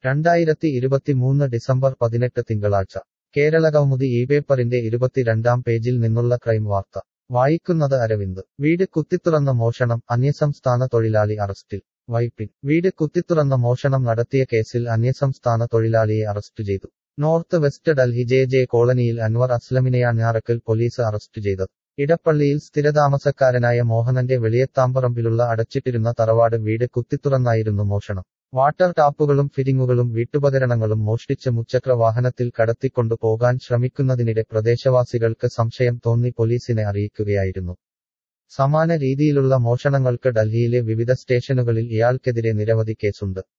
രണ്ടായിരത്തി ഇരുപത്തിമൂന്ന് ഡിസംബർ പതിനെട്ട് തിങ്കളാഴ്ച കേരളകൗമുദി ഈ പേപ്പറിന്റെ ഇരുപത്തിരണ്ടാം പേജിൽ നിന്നുള്ള ക്രൈം വാർത്ത വായിക്കുന്നത് അരവിന്ദ് വീട് കുത്തിത്തുറന്ന മോഷണം അന്യസംസ്ഥാന തൊഴിലാളി അറസ്റ്റിൽ വൈപ്പിൻ വീട് കുത്തിത്തുറന്ന മോഷണം നടത്തിയ കേസിൽ അന്യസംസ്ഥാന തൊഴിലാളിയെ അറസ്റ്റ് ചെയ്തു north west Delhi J J കോളനിയിൽ അൻവർ അസ്ലമിനെയാണ് ഞാറക്കൽ പോലീസ് അറസ്റ്റ് ചെയ്തത് ഇടപ്പള്ളിയിൽ സ്ഥിരതാമസക്കാരനായ മോഹനന്റെ വെളിയത്താമ്പറമ്പിലുള്ള അടച്ചിട്ടിരുന്ന തറവാട് വീട് കുത്തിത്തുറന്നായിരുന്നു മോഷണം വാട്ടർ ടാപ്പുകളും ഫിറ്റിങ്ങുകളും വീട്ടുപകരണങ്ങളും മോഷ്ടിച്ച് മുച്ചക്ര വാഹനത്തിൽ കടത്തിക്കൊണ്ടു പോകാൻ ശ്രമിക്കുന്നതിനിടെ പ്രദേശവാസികൾക്ക് സംശയം തോന്നി പോലീസിനെ അറിയിക്കുകയായിരുന്നു സമാന രീതിയിലുള്ള മോഷണങ്ങൾക്ക് ഡൽഹിയിലെ വിവിധ സ്റ്റേഷനുകളിൽ ഇയാൾക്കെതിരെ നിരവധി കേസുണ്ട്